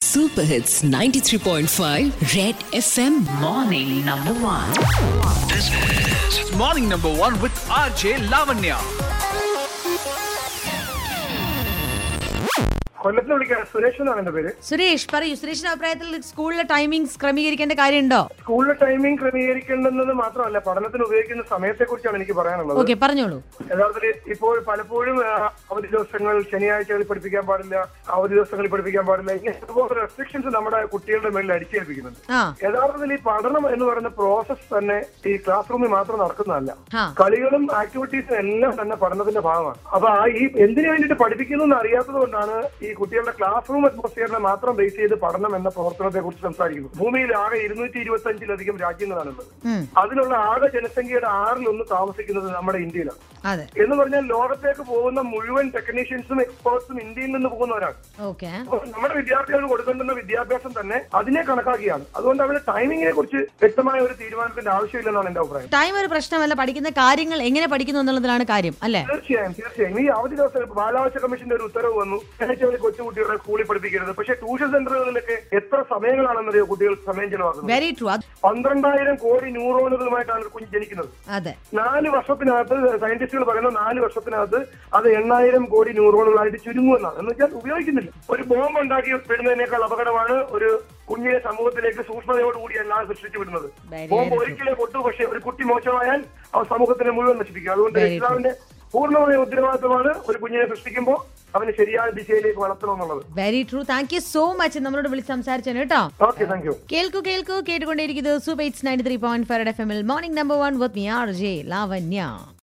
Super Hits 93.5 Red FM Morning number one. This is Morning Number One with RJ Lavanya. കൊല്ലത്ത് വിളിക്കാൻ സുരേഷ് എന്നാണ് എന്റെ പേര് സുരേഷ് പറയൂ സുരേഷിന്റെ അഭിപ്രായത്തിൽ സ്കൂളിലെ ടൈമിംഗ്സ് ക്രമീകരിക്കേണ്ട കാര്യമുണ്ടോ സ്കൂളിലെ ടൈമിംഗ് ക്രമീകരിക്കേണ്ടത് മാത്രമല്ല പഠനത്തിന് ഉപയോഗിക്കുന്ന സമയത്തെ കുറിച്ചാണ് എനിക്ക് പറയാനുള്ളത് ഓക്കെ പറഞ്ഞോളൂ യഥാർത്ഥത്തിൽ ഇപ്പോൾ പലപ്പോഴും ആ, അവധി ദിവസങ്ങൾ ശനിയാഴ്ചകളിൽ പഠിപ്പിക്കാൻ പാടില്ല അവധി ദിവസങ്ങളിൽ പഠിപ്പിക്കാൻ പാടില്ല ഇങ്ങനെ ഒരുപാട് റെസ്ട്രിക്ഷൻസ് നമ്മുടെ കുട്ടികളുടെ മേളിൽ അടിച്ചേൽപ്പിക്കുന്നുണ്ട് ആ യഥാർത്ഥത്തിൽ ഈ പഠനം എന്ന് പറയുന്ന പ്രോസസ് തന്നെ ഈ ക്ലാസ് റൂമിൽ മാത്രം നടക്കുന്നതല്ല ആ. കളികളും ആക്ടിവിറ്റീസും എല്ലാം തന്നെ പഠനത്തിന്റെ ഭാഗമാണ് അപ്പൊ ആ ഈ എന്തിനു വേണ്ടിയിട്ട് പഠിപ്പിക്കുന്നു എന്ന് അറിയാത്തത് കൊണ്ടാണ് ഈ കുട്ടികളുടെ ക്ലാസ് റൂം അറ്റ്മോസ്ഫിയറിനെ മാത്രം ബേസ് ചെയ്ത് പഠനം എന്ന പ്രവർത്തനത്തെ കുറിച്ച് സംസാരിക്കുന്നത് ഭൂമിയിൽ ആകെ ഇരുന്നൂറ്റി ഇരുപത്തി അഞ്ചിലധികം രാജ്യങ്ങളാണുള്ളത് ഉം. അതിലുള്ള ആകെ ജനസംഖ്യയുടെ ആറിലൊന്ന് താമസിക്കുന്നത് നമ്മുടെ ഇന്ത്യയിലാണ് അതെ എന്ന് പറഞ്ഞാൽ ലോകത്തേക്ക് പോകുന്ന മുഴുവൻ ടെക്നീഷ്യൻസും എക്സ്പേർട്സും ഇന്ത്യയിൽ നിന്ന് പോകുന്നവരാണ് ഓക്കെ അപ്പോൾ നമ്മുടെ വിദ്യാർത്ഥികൾക്ക് കൊടുക്കേണ്ടുന്ന വിദ്യാഭ്യാസം തന്നെ അതിനെ കണക്കാക്കിയാണ് അതുകൊണ്ട് അവരുടെ ടൈമിങ്ങിനെ കുറിച്ച് വ്യക്തമായ ഒരു തീരുമാനത്തിന്റെ ആവശ്യമില്ലെന്നാണ് എന്റെ അഭിപ്രായം ടൈം ഒരു പ്രശ്നമല്ല പഠിക്കുന്ന കാര്യങ്ങൾ എങ്ങനെ പഠിക്കുന്നു എന്നുള്ളതിലാണ് കാര്യം അല്ലേ തീർച്ചയായും തീർച്ചയായും ഈ അവധി ദിവസം ഇപ്പൊ ബാലാവകാശ കമ്മീഷന്റെ ഒരു ഉത്തരവ് വന്നു ശനിയാഴ്ച കൊച്ചുകുട്ടികളെ സ്കൂളിൽ പഠിപ്പിക്കരുത് പക്ഷേ ട്യൂഷൻ സെന്ററുകളിലൊക്കെ എത്ര സമയങ്ങളാണെന്നറിയോ കുട്ടികൾ സമയം ചെലവാക്കുന്നത് വെരി ട്രൂ പന്ത്രണ്ടായിരം കോടി ന്യൂറോണുകളുമായിട്ടാണ് ഒരു കുഞ്ഞ് ജനിക്കുന്നത് അതെ നാല് വർഷത്തിനകത്ത് സയന്റിസ്റ്റുകൾ പറയുന്ന നാല് വർഷത്തിനകത്ത് അത് എണ്ണായിരം കോടി ന്യൂറോണുകളായിട്ട് ചുരുങ്ങുമെന്നാണ് എന്ന് വെച്ചാൽ ഉപയോഗിക്കുന്നില്ല ഒരു ബോംബ് ഉണ്ടാക്കി വിടുന്നതിനേക്കാൾ അപകടമാണ് ഒരു കുഞ്ഞിനെ സമൂഹത്തിലേക്ക് സൂക്ഷ്മതയോടുകൂടി എല്ലാം സൃഷ്ടിച്ചു വിടുന്നത് Very, ബോംബ് very ഒരിക്കലേ പൊട്ടു പക്ഷെ ഒരു കുട്ടി മോശമായാൽ അവ സമൂഹത്തിനെ മുഴുവൻ നശിപ്പിക്കും അതുകൊണ്ട് Very true. ഇസ്ലാമിന്റെ പൂർണ്ണമായ ഉത്തരവാദിത്തമാണ് ഒരു കുഞ്ഞിനെ സൃഷ്ടിക്കുമ്പോൾ അവന് ശരിയായ ദിശയിലേക്ക് വളർത്തണമെന്നുള്ളത് very true thank you so much നമ്മളോട് വിളിച്ച് സംസാരിച്ചു കേട്ടോ ഓക്കെ താങ്ക് യു കേൾക്കൂ കേൾക്കൂ കേട്ടുകൊണ്ടേയിരിക്കുന്നത് super eights ninety three point five F എമ്മിൽ morning number one with me R J Lavanya